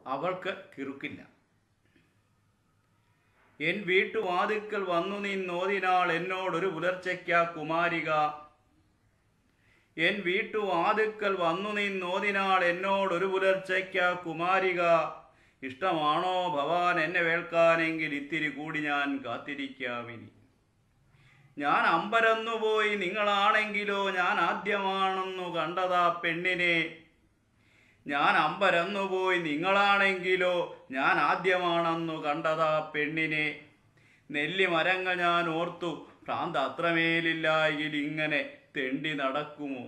അവൾക്ക് കിറുക്കില്ല എൻ വീട്ടുവാതിക്കൽ വന്നു നിന്നോതിനാൾ എന്നോടൊരു പുലർച്ചയ്ക്ക കുമാരിക എൻ വീട്ടുവാതിക്കൽ വന്നു നിന്നോതിനാൾ എന്നോടൊരു പുലർച്ചയ്ക്ക കുമാരിക ഇഷ്ടമാണോ ഭവാൻ എന്നെ വേൾക്കാനെങ്കിൽ ഇത്തിരി കൂടി ഞാൻ കാത്തിരിക്കാമിനി ഞാൻ അമ്പരന്നുപോയി നിങ്ങളാണെങ്കിലോ ഞാൻ ആദ്യമാണെന്നു കണ്ടതാ പെണ്ണിനെ ഞാൻ അമ്പരന്നുപോയി നിങ്ങളാണെങ്കിലോ ഞാൻ ആദ്യമാണെന്നു കണ്ടതാ പെണ്ണിനെ നെല്ലിമരങ്ങൾ ഞാൻ ഓർത്തു ഭ്രാന്ത് അത്രമേലില്ലായെങ്കിൽ ഇങ്ങനെ തെണ്ടി നടക്കുമോ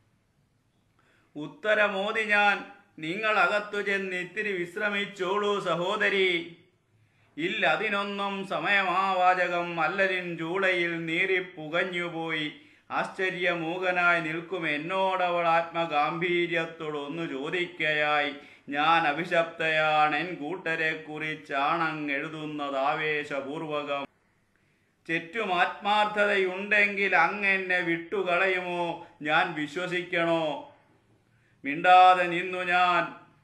ഉത്തരമോതി ഞാൻ നിങ്ങൾ അകത്തു ചെന്ന് ഇത്തിരി വിശ്രമിച്ചോളൂ സഹോദരി ഇല്ല അതിനൊന്നും സമയമാവാചകം അല്ലരിൻ ചൂളയിൽ നീറി പുകഞ്ഞുപോയി ആശ്ചര്യമൂകനായി നിൽക്കും എന്നോടവൾ ആത്മഗാംഭീര്യത്തോടൊന്നു ചോദിക്കയായി ഞാൻ അഭിശപ്തയാണ് എൻ കൂട്ടരെ കുറിച്ചാണങ്ങെഴുതുന്നത് ആവേശപൂർവകം ചുറ്റും ആത്മാർത്ഥതയുണ്ടെങ്കിൽ അങ്ങെന്നെ വിട്ടുകളയുമോ ഞാൻ വിശ്വസിക്കണോ മിണ്ടാതെ നിന്നു ഞാൻ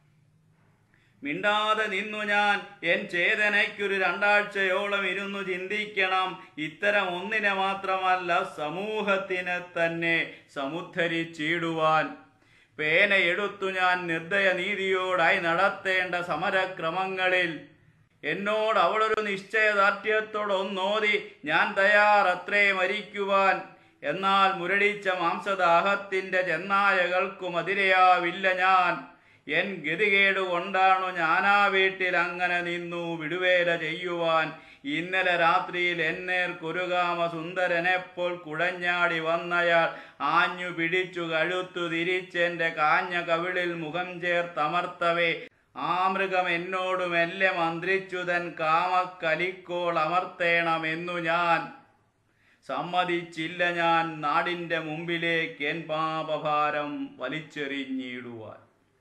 മിണ്ടാതെ നിന്നു ഞാൻ എൻ ചേതനയ്ക്കൊരു രണ്ടാഴ്ചയോളം ഇരുന്നു ചിന്തിക്കണം ഇത്തരം ഒന്നിനെ മാത്രമല്ല സമൂഹത്തിനെ തന്നെ സമുദ്ധരിച്ചിടുവാൻ പേന എടുത്തു ഞാൻ നിർദ്ദയ നീതിയോടായി നടത്തേണ്ട സമരക്രമങ്ങളിൽ എന്നോട് അവളൊരു നിശ്ചയദാർഢ്യത്തോടൊന്നോതി ഞാൻ തയ്യാറത്രേ മരിക്കുവാൻ എന്നാൽ മുരടിച്ച മാംസദാഹത്തിന്റെ ചെന്നായകൾക്കും അതിരയാവില്ല ഞാൻ എൻ ഗതികേട് കൊണ്ടാണു ഞാനാ വീട്ടിൽ അങ്ങനെ നിന്നു വിടുവേല ചെയ്യുവാൻ ഇന്നലെ രാത്രിയിൽ എന്നേർക്കൊരുകാമ സുന്ദരനെപ്പോൾ കുഴഞ്ഞാടി വന്നയാൾ ആഞ്ഞു പിടിച്ചു കഴുത്തു തിരിച്ചെന്റെ കാഞ്ഞ കവിളിൽ മുഖം ചേർത്തമർത്തവേ ആ മൃഗം എന്നോട് മെല്ലെ മന്ത്രിച്ചു തൻ കാമക്കലിക്കോൾ അമർത്തേണമെന്നു ഞാൻ സമ്മതിച്ചില്ല ഞാൻ നാടിന്റെ മുമ്പിലേക്ക് എൻ പാപഭാരം വലിച്ചെറിഞ്ഞിടുവാൻ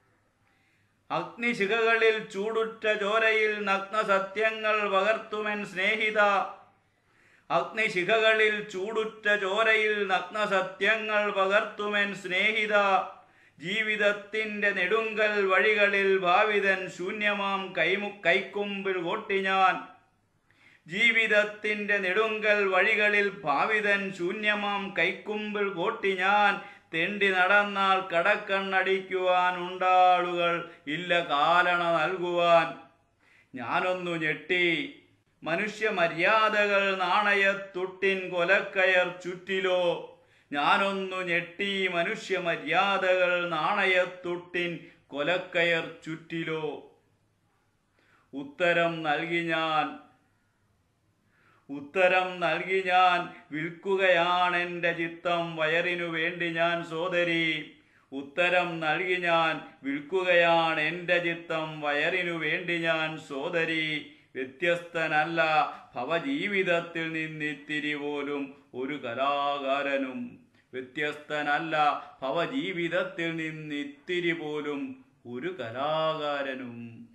അഗ്നിശിഖകളിൽ ചൂടുറ്റ ചോരയിൽ നഗ്ന സത്യങ്ങൾ പകർത്തുമെൻ സ്നേഹിത അഗ്നിശിഖകളിൽ ചൂടുറ്റ ചോരയിൽ നഗ്ന സത്യങ്ങൾ പകർത്തുമെൻ സ്നേഹിത ജീവിതത്തിന്റെ നെടുങ്കൽ വഴികളിൽ ഭാവിതൻ ശൂന്യമാം കൈമു കൈക്കുമ്പിൽ കൊട്ടി ഞാൻ ജീവിതത്തിന്റെ നെടുങ്കൽ വഴികളിൽ ഭാവിതൻ ശൂന്യമാം കൈക്കുമ്പിൽ കോട്ടി ഞാൻ തെണ്ടി നടന്നാൽ കടക്കണ്ണടിക്കുവാൻ ഉണ്ടാളുകൾ ഇല്ല കാലണ നൽകുവാൻ ഞാനൊന്നു ഞെട്ടി മനുഷ്യ മര്യാദകൾ നാണയത്തുട്ടിൻ കൊലക്കയർ ചുറ്റിലോ ഞാനൊന്നു ഞെട്ടി മനുഷ്യ മര്യാദകൾ നാണയത്തുട്ടിൻ കൊലക്കയർ ചുറ്റിലോ ഉത്തരം നൽകി ഞാൻ ഉത്തരം നൽകി ഞാൻ വിൽക്കുകയാണെൻ്റെ ചിത്തം വയറിനു വേണ്ടി ഞാൻ സോദരി ഉത്തരം നൽകി ഞാൻ വിൽക്കുകയാണ് എൻ്റെ ചിത്തം വയറിനു വേണ്ടി ഞാൻ സോദരി വ്യത്യസ്തനല്ല ഭവജീവിതത്തിൽ നിന്നിത്തിരി പോലും ഒരു കലാകാരനും വ്യത്യസ്തനല്ല ഭവജീവിതത്തിൽ നിന്നിത്തിരി പോലും ഒരു കലാകാരനും